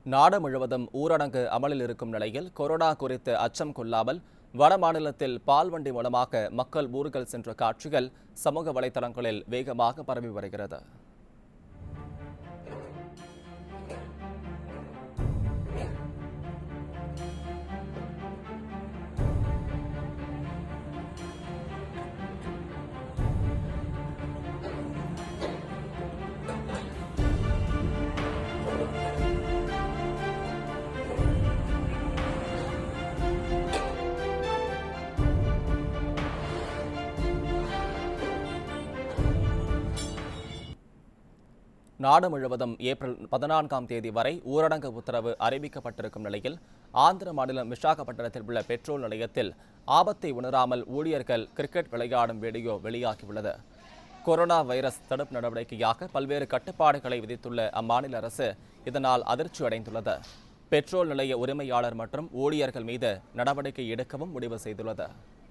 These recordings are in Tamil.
நாடு முழுவதும் ஊரடங்கு அமலில் இருக்கும் நிலையில் கொரோனா குறித்து அச்சம் கொள்ளாமல் வட மாநிலத்தில் பால் வண்டி மூலமாக மக்கள் ஊர்கள் சென்ற காட்சிகள் சமூக வலைதளங்களில் வேகமாக பரவி வருகிறது நாடு முழுவதும் ஏப்ரல் பதினான்காம் தேதி வரை ஊரடங்கு உத்தரவு அறிவிக்கப்பட்டிருக்கும் நிலையில் ஆந்திர மாநிலம் விசாகப்பட்டினத்தில் உள்ள பெட்ரோல் நிலையத்தில் ஆபத்தை உணராமல் ஊழியர்கள் கிரிக்கெட் விளையாடும் வீடியோ வெளியாகியுள்ளது கொரோனா வைரஸ் தடுப்பு நடவடிக்கையாக பல்வேறு கட்டுப்பாடுகளை விதித்துள்ள அம்மாநில அரசு இதனால் அதிர்ச்சி அடைந்துள்ளது பெட்ரோல் நிலைய உரிமையாளர் மற்றும் ஊழியர்கள் மீது நடவடிக்கை எடுக்கவும் முடிவு செய்துள்ளது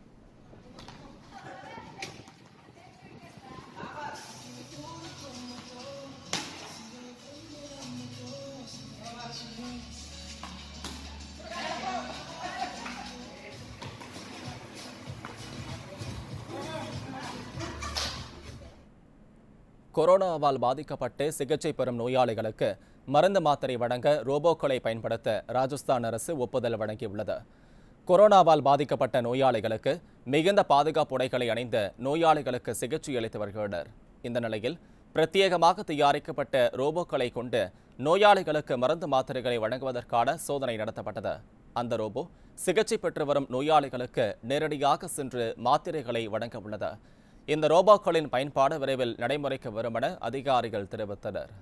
கொரோனாவால் பாதிக்கப்பட்டு சிகிச்சை பெறும் நோயாளிகளுக்கு மருந்து மாத்திரை வழங்க ரோபோக்களை பயன்படுத்த ராஜஸ்தான் அரசு ஒப்புதல் வழங்கியுள்ளது கொரோனாவால் பாதிக்கப்பட்ட நோயாளிகளுக்கு மிகுந்த பாதுகாப்பு உடைகளை அணிந்த நோயாளிகளுக்கு சிகிச்சை அளித்து வருகின்றனர் இந்த நிலையில் பிரத்யேகமாக தயாரிக்கப்பட்ட ரோபோக்களை கொண்டு நோயாளிகளுக்கு மருந்து மாத்திரைகளை வழங்குவதற்கான சோதனை நடத்தப்பட்டது அந்த ரோபோ சிகிச்சை பெற்று வரும் நோயாளிகளுக்கு நேரடியாக சென்று மாத்திரைகளை வழங்க உள்ளது இந்த ரோபோக்களின் பயன்பாடு விரைவில் நடைமுறைக்கு வரும் என அதிகாரிகள் தெரிவித்தனர்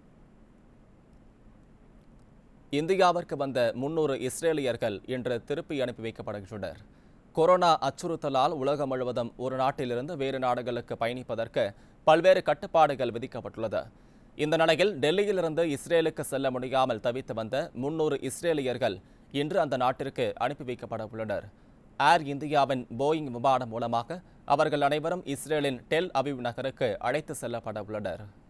இந்தியாவிற்கு வந்த முன்னூறு இஸ்ரேலியர்கள் இன்று திருப்பி அனுப்பி வைக்கப்படுகின்றனர் கொரோனா அச்சுறுத்தலால் உலகம் முழுவதும் ஒரு நாட்டிலிருந்து வேறு நாடுகளுக்கு பயணிப்பதற்கு பல்வேறு கட்டுப்பாடுகள் விதிக்கப்பட்டுள்ளது இந்த நிலையில் டெல்லியிலிருந்து இஸ்ரேலுக்கு செல்ல முடியாமல் தவித்து வந்த முன்னூறு இஸ்ரேலியர்கள் இன்று அந்த நாட்டிற்கு அனுப்பி வைக்கப்பட உள்ளனர் ஏர் இந்தியாவின் போயிங் விமானம் மூலமாக அவர்கள் அனைவரும் இஸ்ரேலின் டெல் அவிவ் நகருக்கு அழைத்து செல்லப்பட உள்ளனர்